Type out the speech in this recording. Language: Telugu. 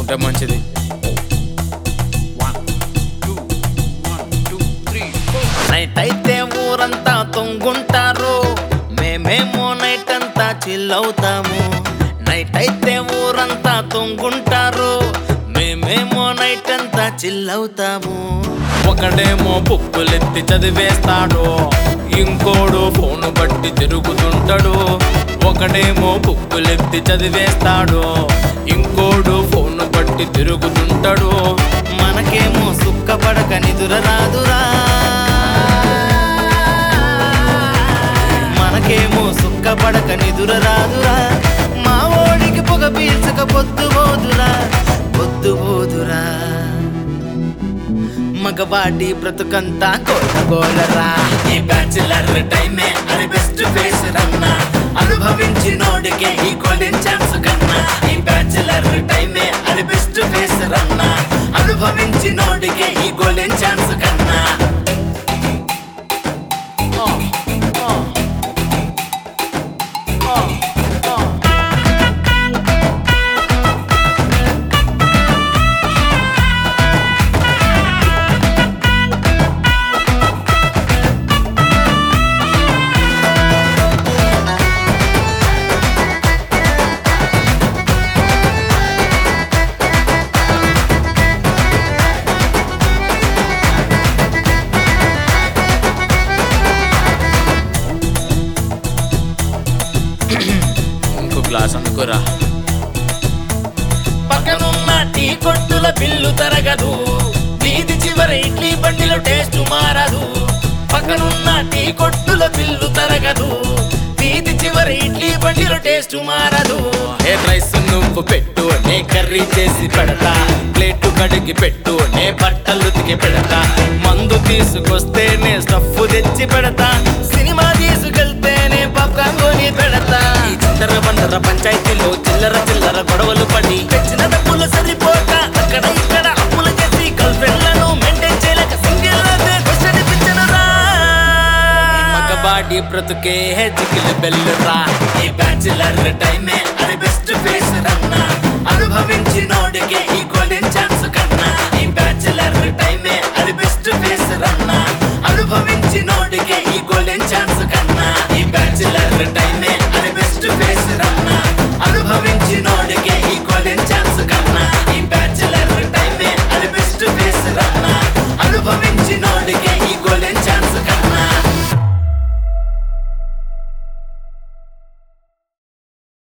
ఉంటే మంచిది నైట్ అయితే ఊరంతా తొంగుంటారు మేమేమో నైట్ అంతా చిల్ అవుతాము నైట్ అయితే ఊరంతా తొంగుంటారు మేమేమో నైట్ అంతా చిల్ అవుతాము ఒకడేమో బుక్కులెత్తి చదివేస్తాడు ఇంకోడు ఫోను బట్టి తిరుగుతుంటాడు ఒకడేమో బుక్కులెత్తి చదివేస్తాడు ఇంకోడు ఫోను బట్టి తిరుగుతుంటాడు మనకేమో సుక్కపడక నిదుర రాదురా మనకేమో సుక్కపడక నిదుర రాదురా మా ఓడికి పొగ పీల్చక పొద్దు పోదురా పొద్దు పోదురా మగవాడి బ్రతుకంతా కోలగోలరా ఈ బ్యాచులర్ టైమే అది బెస్ట్ ఫేస్ రన్నా అనుభవించి నోడికే ఈ గోల్డెన్ ఛాన్స్ కన్నా ఈ బ్యాచులర్ టైమే అది బెస్ట్ ఫేస్ రన్నా అనుభవించి నోడికే ఈ గోల్డెన్ ఛాన్స్ కన్నా ఇంకో గ్లాస్ అందుకోరా పక్కనున్న టీ కొట్టుల బిల్లు తరగదు వీధి చివర ఇడ్లీ బండిలో టేస్ట్ మారదు పక్కనున్న టీ కొట్టుల బిల్లు తరగదు వీధి చివర ఇడ్లీ బండిలో టేస్ట్ మారదు ఏ రైస్ నువ్వు పెట్టు నే కర్రీ చేసి పెడతా ప్లేటు కడిగి పెట్టు నే బట్టలు ఉతికి పెడతా మందు తీసుకొస్తే నే స్టఫ్ తెచ్చి పెడతా సినిమా తీసుకెళ్తేనే పాప్కార్న్ కొని పెడతా ఈ చిల్లర బండర పంచాయతీలో చిల్లర చిల్లర గొడవలు పడి తెచ్చిన డబ్బులు సరిపోక అక్కడ ఇక్కడ అప్పులు చేసి గర్ల్ ఫ్రెండ్లను మెయింటైన్ చేయలేక సింగిల్ మగబాడి బ్రతుకే జిగిలి బెల్లురా ఈ బ్యాచులర్ టైమే అది బెస్ట్ ఫేస్ రన్నా అనుభవించి నోడికే ఈ గోల్డెన్